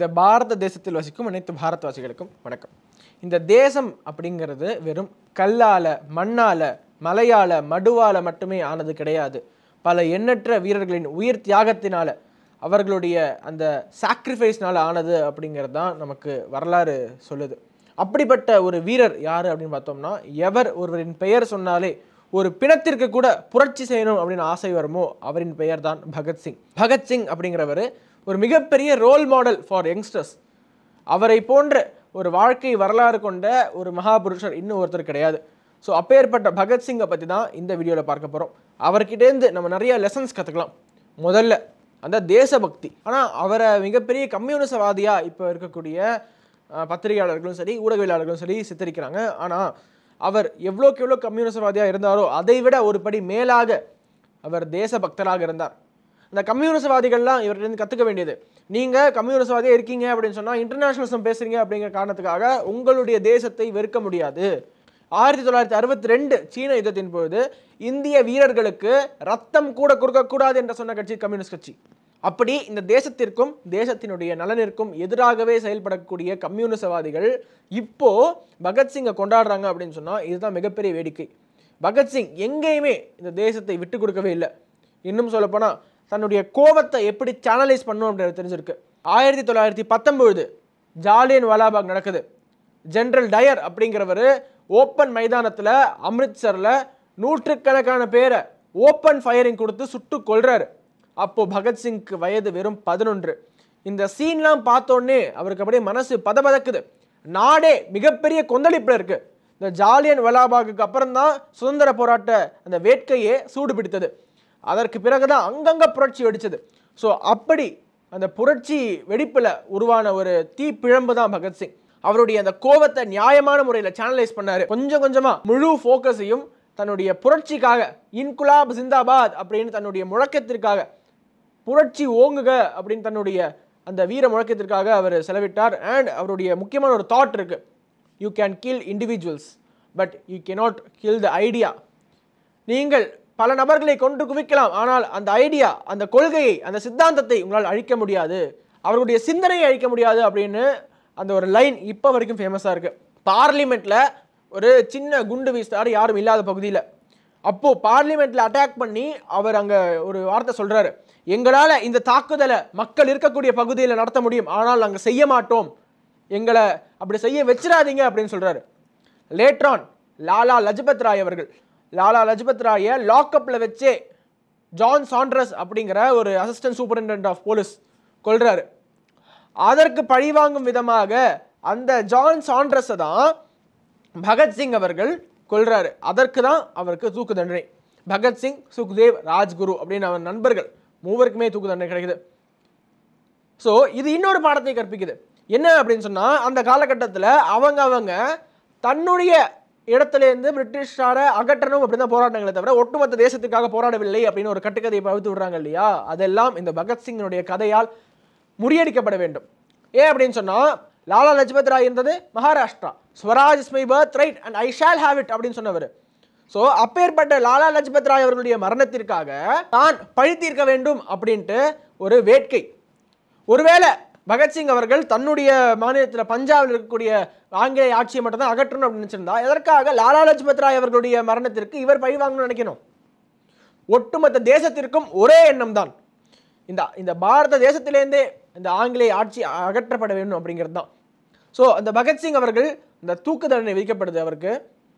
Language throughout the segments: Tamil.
இந்த பாரத தேசத்தில் வசிக்கும் அனைத்து பாரதவாசிகளுக்கும் வணக்கம் இந்த தேசம் அப்படிங்கிறது வெறும் கல்லால மண்ணால மலையால மடுவால மட்டுமே ஆனது கிடையாது பல எண்ணற்ற வீரர்களின் உயிர் தியாகத்தினால அவர்களுடைய அந்த சாக்ரிஃபைஸ்னால ஆனது அப்படிங்கிறது தான் நமக்கு வரலாறு சொல்லுது அப்படிப்பட்ட ஒரு வீரர் யார் அப்படின்னு பார்த்தோம்னா எவர் ஒருவரின் பெயர் சொன்னாலே ஒரு பிணத்திற்கு கூட புரட்சி செய்யணும் அப்படின்னு ஆசை வருமோ அவரின் பெயர் தான் பகத்சிங் பகத்சிங் அப்படிங்கிறவர் ஒரு மிகப்பெரிய ரோல் மாடல் ஃபார் யங்ஸ்டர்ஸ் அவரை போன்ற ஒரு வாழ்க்கை வரலாறு கொண்ட ஒரு மகாபுருஷர் இன்னும் ஒருத்தர் கிடையாது ஸோ அப்பேற்பட்ட பகத்சிங்கை பற்றி தான் இந்த வீடியோவில் பார்க்க போகிறோம் அவர்கிட்டேருந்து நம்ம நிறைய லெசன்ஸ் கற்றுக்கலாம் முதல்ல அந்த தேசபக்தி ஆனால் அவரை மிகப்பெரிய கம்யூனிசவாதியாக இப்போ இருக்கக்கூடிய அஹ், பத்திரிகையாளர்களும் சரி ஊடகவியலாளர்களும் சரி சித்தரிக்கிறாங்க ஆனால் அவர் எவ்வளோக்கு எவ்வளோ கம்யூனிசவாதியாக இருந்தாரோ அதை விட ஒரு படி மேலாக அவர் தேசபக்தராக இருந்தார் இந்த கம்யூனிசவாதிகள்லாம் இவர்கிட்ட கற்றுக்க வேண்டியது நீங்கள் கம்யூனிசவாதியாக இருக்கீங்க அப்படின்னு சொன்னால் இன்டர்நேஷனலிசம் பேசுகிறீங்க அப்படிங்கிற காரணத்துக்காக உங்களுடைய தேசத்தை வெறுக்க முடியாது ஆயிரத்தி தொள்ளாயிரத்தி அறுபத்தி ரெண்டு சீன யுத்தத்தின் பொழுது இந்திய வீரர்களுக்கு ரத்தம் கூட கொடுக்கக்கூடாது என்று சொன்ன கட்சி கம்யூனிஸ்ட் கட்சி அப்படி இந்த தேசத்திற்கும் தேசத்தினுடைய நலனிற்கும் எதிராகவே செயல்படக்கூடிய கம்யூனிசவாதிகள் இப்போ பகத்சிங்கை கொண்டாடுறாங்க அப்படின்னு சொன்னால் இதுதான் மிகப்பெரிய வேடிக்கை பகத்சிங் எங்கேயுமே இந்த தேசத்தை விட்டு கொடுக்கவே இல்லை இன்னும் சொல்லப்போனால் தன்னுடைய கோபத்தை எப்படி சேனலைஸ் பண்ணும் அப்படின்றது தெரிஞ்சிருக்கு ஆயிரத்தி தொள்ளாயிரத்தி பத்தொன்பது ஜாலியன் வாலாபாக் நடக்குது ஜெனரல் டயர் அப்படிங்கிறவர் ஓப்பன் மைதானத்தில் அம்ரித்சரில் நூற்றுக்கணக்கான பேரை ஓப்பன் ஃபயரிங் கொடுத்து சுட்டு கொல்றாரு அப்போ பகத்சிங்க்கு வயது வெறும் பதினொன்று இந்த சீன்லாம் பார்த்தோன்னே அவருக்கு அப்படியே மனசு பதபதக்குது நாடே மிகப்பெரிய கொந்தளிப்பில் இருக்கு இந்த ஜாலியன் வலாபாகுக்கு அப்புறம் தான் சுதந்திர போராட்ட அந்த வேட்கையே சூடு பிடித்தது அதற்கு பிறகுதான் அங்கங்க புரட்சி வெடிச்சது ஸோ அப்படி அந்த புரட்சி வெடிப்பில் உருவான ஒரு தீ பிழம்பு தான் பகத்சிங் அவருடைய அந்த கோவத்தை நியாயமான முறையில் சேனலைஸ் பண்ணாரு கொஞ்சம் கொஞ்சமா முழு ஃபோக்கஸையும் தன்னுடைய புரட்சிக்காக இன்குலாப் ஜிந்தாபாத் அப்படின்னு தன்னுடைய முழக்கத்திற்காக புரட்சி ஓங்குக அப்படின்னு தன்னுடைய அந்த வீர முழக்கத்திற்காக அவர் செலவிட்டார் அண்ட் அவருடைய முக்கியமான ஒரு தாட் இருக்கு you can kill individuals but you cannot kill the idea நீங்கள் பல நபர்களை கொண்டு குவிக்கலாம் ஆனால் அந்த ஐடியா அந்த கொள்கையை அந்த சித்தாந்தத்தை உங்களால் அழிக்க முடியாது அவருடைய சிந்தனையை அழிக்க முடியாது அப்படின்னு அந்த ஒரு லைன் இப்போ வரைக்கும் ஃபேமஸாக இருக்கு பார்லிமெண்ட்ல ஒரு சின்ன குண்டு வீசினார் யாரும் இல்லாத பகுதியில் அப்போ பார்லிமெண்ட்ல அட்டாக் பண்ணி அவர் அங்க ஒரு வார்த்தை சொல்றாரு எங்களால இந்த தாக்குதலை மக்கள் இருக்கக்கூடிய பகுதியில் நடத்த முடியும் ஆனால் நாங்கள் செய்ய மாட்டோம் எங்களை அப்படி செய்ய வச்சிடாதீங்க அப்படின்னு சொல்றாரு லேட்ரான் லாலா லஜபத் ராய் அவர்கள் லாலா லஜபத் ராயை லாக்அப்பில் வச்சே ஜான் சாண்ட்ரஸ் அப்படிங்கிற ஒரு அசிஸ்டன்ட் சூப்பரிண்டென்ட் ஆஃப் போலீஸ் கொல்றாரு அதற்கு பழிவாங்கும் விதமாக அந்த ஜான் சாண்ட்ரஸை தான் பகத்சிங் அவர்கள் கொல்றாரு அதற்கு தான் அவருக்கு தூக்கு தண்டனை பகத்சிங் சுக்தேவ் ராஜ்குரு அப்படின்னு அவன் நண்பர்கள் மூவருக்குமே தூக்கு தண்டனை கிடைக்குது ஸோ இது இன்னொரு பாடத்தை கற்பிக்குது என்ன அப்படின்னு சொன்னால் அந்த காலகட்டத்தில் அவங்க அவங்க தன்னுடைய இடத்துலேருந்து பிரிட்டிஷாரை அகற்றணும் அப்படின்னு தான் போராட்டங்களே தவிர ஒட்டுமொத்த தேசத்துக்காக போராடவில்லை அப்படின்னு ஒரு கட்டுக்கதையை பகுத்து விடுறாங்க இல்லையா அதெல்லாம் இந்த பகத்சிங்கினுடைய கதையால் முறியடிக்கப்பட வேண்டும் ஏன் அப்படின்னு சொன்னால் லாலா லஜபத் ராய் இருந்தது Maharashtra swaraj is my birthright and I shall have it அப்படின்னு சொன்னவர் ஸோ அப்பேற்பட்ட லாலா லஜபத் ராய் அவர்களுடைய மரணத்திற்காக தான் பழி தீர்க்க வேண்டும் அப்படின்ட்டு ஒரு வேட்கை ஒருவேளை பகத்சிங் அவர்கள் தன்னுடைய மாநிலத்தில் பஞ்சாபில் இருக்கக்கூடிய ஆங்கிலேய ஆட்சியை மட்டும் தான் அகற்றணும் அப்படின்னு நினைச்சிருந்தா எதற்காக லாலா லஜபத் ராய் அவர்களுடைய மரணத்திற்கு இவர் பழி வாங்கணும்னு நினைக்கணும் ஒட்டுமொத்த தேசத்திற்கும் ஒரே எண்ணம் தான் இந்த இந்த பாரத தேசத்திலேருந்தே இந்த ஆங்கிலேய ஆட்சி அகற்றப்பட வேண்டும் அப்படிங்கிறது தான் ஸோ அந்த பகத்சிங் அவர்கள் இந்த தூக்கு தண்டனை விதிக்கப்படுது அவருக்கு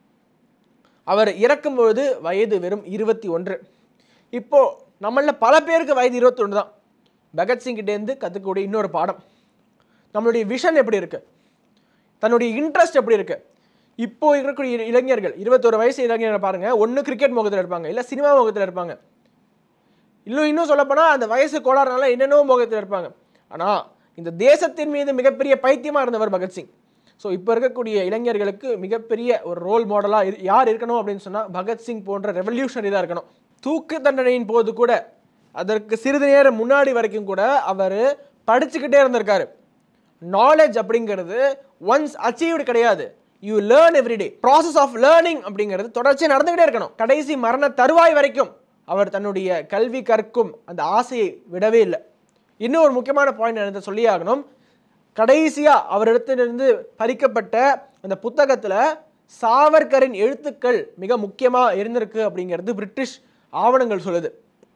அவர் இறக்கும்பொழுது வயது வெறும் இருபத்தி ஒன்று இப்போ நம்மள பல பேருக்கு வயது இருபத்தொன்று தான் பகத்சிங் கிட்டேருந்து கற்றுக்கக்கூடிய இன்னொரு பாடம் நம்மளுடைய விஷன் எப்படி இருக்கு தன்னுடைய இன்ட்ரெஸ்ட் எப்படி இருக்கு இப்போ இருக்கக்கூடிய இளைஞர்கள் இருபத்தொரு வயசு இளைஞர்களை பாருங்க ஒன்று கிரிக்கெட் முகத்தில் இருப்பாங்க இல்லை சினிமா முகத்தில் இருப்பாங்க இன்னும் இன்னும் சொல்லப்போனால் அந்த வயசு கோளாறுனால என்னென்னவோ முகத்தில் இருப்பாங்க ஆனால் இந்த தேசத்தின் மீது மிகப்பெரிய பைத்தியமாக இருந்தவர் பகத்சிங் ஸோ இப்போ இருக்கக்கூடிய இளைஞர்களுக்கு மிகப்பெரிய ஒரு ரோல் மாடலாக யார் இருக்கணும் அப்படின்னு சொன்னால் பகத்சிங் போன்ற ரெவல்யூஷனரி தான் இருக்கணும் தூக்கு தண்டனையின் போது கூட அதற்கு சிறிது நேரம் முன்னாடி வரைக்கும் கூட அவர் படிச்சுக்கிட்டே இருந்திருக்காரு நாலேஜ் அப்படிங்கிறது ஒன்ஸ் அச்சீவ்டு கிடையாது you learn every day process of learning அப்படிங்கிறது தொடர்ச்சியாக நடந்துகிட்டே இருக்கணும் கடைசி மரண தருவாய் வரைக்கும் அவர் தன்னுடைய கல்வி கற்கும் அந்த ஆசையை விடவே இல்லை இன்னும் ஒரு முக்கியமான பாயிண்ட் எனக்கு சொல்லி ஆகணும் கடைசியாக அவரிடத்திலிருந்து பறிக்கப்பட்ட அந்த புத்தகத்தில் சாவர்கரின் எழுத்துக்கள் மிக முக்கியமாக இருந்திருக்கு அப்படிங்கிறது பிரிட்டிஷ் ஆவணங்கள் சொல்லுது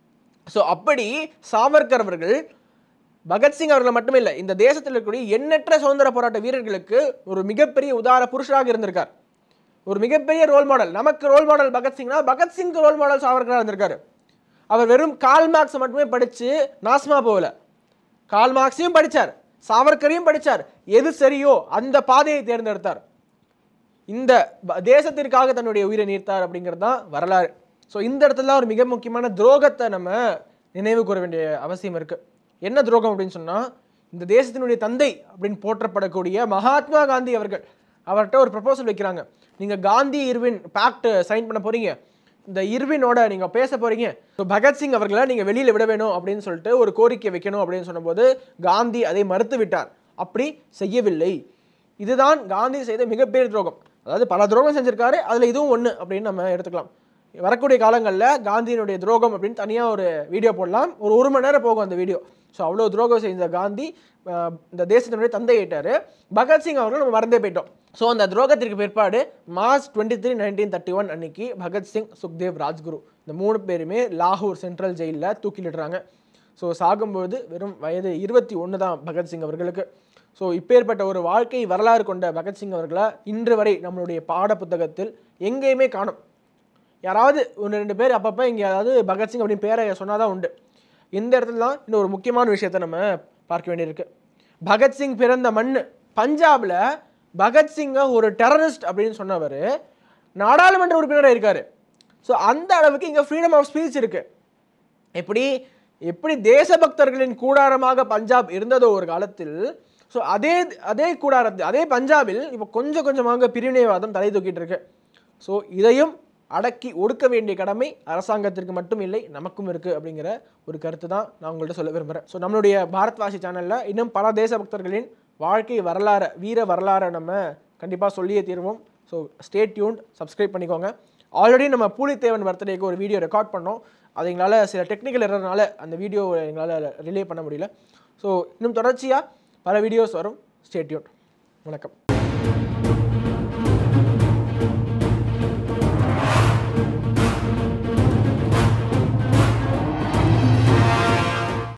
ஸோ அப்படி சாவர்கர் அவர்கள் பகத்சிங் அவர்கள் மட்டுமே இல்லை இந்த தேசத்தில் இருக்கக்கூடிய எண்ணற்ற சுதந்திர போராட்ட வீரர்களுக்கு ஒரு மிகப்பெரிய உதார புருஷராக இருந்திருக்கார் ஒரு மிகப்பெரிய ரோல் மாடல் நமக்கு ரோல் மாடல் பகத்சிங்னா பகத்சிங்க்கு ரோல் மாடல் சாவர்கராக இருந்திருக்காரு அவர் வெறும் கால் மார்க்ஸ் மட்டுமே படித்து நாசமா போகல கால் மார்க்ஸையும் படித்தார் சாவர்கரையும் படித்தார் எது சரியோ அந்த பாதையை தேர்ந்தெடுத்தார் இந்த ப- தேசத்திற்காக தன்னுடைய உயிரை நீர்த்தார் அப்படிங்கிறது தான் வரலாறு ஸோ இந்த இடத்துல தான் ஒரு மிக முக்கியமான துரோகத்தை நம்ம நினைவு கூற வேண்டிய அவசியம் இருக்கு என்ன துரோகம் அப்படின்னு சொன்னா இந்த தேசத்தினுடைய தந்தை அப்படின்னு போற்றப்படக்கூடிய மகாத்மா காந்தி அவர்கள் அவர்கிட்ட ஒரு ப்ரப்போசல் வைக்கிறாங்க நீங்க காந்தி இர்வின் பேக்ட் சைன் பண்ண போறீங்க இந்த இர்வினோட நீங்க பேச போறீங்க ஸோ பகத்சிங் அவர்களை நீங்க வெளியில விட வேணும் அப்படின்னு சொல்லிட்டு ஒரு கோரிக்கை வைக்கணும் அப்படின்னு சொன்னபோது காந்தி அதை மறுத்து விட்டார் அப்படி செய்யவில்லை இதுதான் காந்தி செய்த மிகப்பெரிய துரோகம் அதாவது பல துரோகம் செஞ்சிருக்காரு அதுல இதுவும் ஒண்ணு அப்படின்னு நம்ம எடுத்துக்கலாம் வரக்கூடிய காலங்களில் காந்தியினுடைய துரோகம் அப்படின்னு தனியாக ஒரு வீடியோ போடலாம் ஒரு ஒரு மணி நேரம் போகும் அந்த வீடியோ ஸோ அவ்வளோ துரோகம் செஞ்ச காந்தி அஹ், இந்த தேசத்தினுடைய தந்தை ஆயிட்டாரு பகத்சிங் அவர்கள் நம்ம மறந்தே போயிட்டோம் ஸோ அந்த துரோகத்திற்கு பிற்பாடு March twenty three nineteen thirty one அன்னைக்கு பகத்சிங் சுக்தேவ் ராஜ்குரு இந்த மூணு பேருமே லாகூர் சென்ட்ரல் ஜெயிலில் தூக்கிலிடுறாங்க ஸோ சாகும்போது வெறும் வயது இருபத்தி ஒன்று தான் பகத்சிங் அவர்களுக்கு ஸோ இப்பேற்பட்ட ஒரு வாழ்க்கை வரலாறு கொண்ட பகத்சிங் அவர்களை இன்று வரை நம்மளுடைய பாட புத்தகத்தில் எங்கேயுமே காணும் யாராவது ஒன்று ரெண்டு பேர் அப்பப்போ இங்கே அதாவது பகத்சிங் அப்படின்னு பேரை சொன்னால் தான் உண்டு இந்த இடத்துல தான் இன்னும் ஒரு முக்கியமான விஷயத்தை நம்ம பார்க்க வேண்டியிருக்கு பகத்சிங் பிறந்த மண் பஞ்சாபில் பகத்சிங்கை ஒரு டெரரிஸ்ட் அப்படின்னு சொன்னவர் நாடாளுமன்ற உறுப்பினராக இருக்காரு ஸோ அந்த அளவுக்கு இங்கே ஃப்ரீடம் ஆஃப் ஸ்பீச் இருக்கு எப்படி எப்படி தேசபக்தர்களின் கூடாரமாக பஞ்சாப் இருந்ததோ ஒரு காலத்தில் ஸோ அதே அதே கூடாரத்தில் அதே பஞ்சாபில் இப்போ கொஞ்சம் கொஞ்சமாக பிரிவினைவாதம் தலை தூக்கிட்டு இருக்கு ஸோ இதையும் அடக்கி ஒடுக்க வேண்டிய கடமை அரசாங்கத்திற்கு மட்டும் இல்லை நமக்கும் இருக்கு அப்படிங்கிற ஒரு கருத்து தான் நான் உங்கள்கிட்ட சொல்ல விரும்புகிறேன் ஸோ நம்மளுடைய பாரத்வாசி சேனலில் இன்னும் பல தேசபக்தர்களின் வாழ்க்கை வரலாறு வீர வரலாறை நம்ம கண்டிப்பாக சொல்லியே தீர்வோம் ஸோ ஸ்டே டியூன்ட் சப்ஸ்கிரைப் பண்ணிக்கோங்க ஆல்ரெடி நம்ம பூலித்தேவன் பர்த்டேக்கு ஒரு வீடியோ ரெக்கார்ட் பண்ணோம் அது எங்களால் சில டெக்னிக்கல் எரர்னால அந்த வீடியோ எங்களால் ரிலே பண்ண முடியல ஸோ இன்னும் தொடர்ச்சியாக பல வீடியோஸ் வரும் ஸ்டே டியூன் வணக்கம்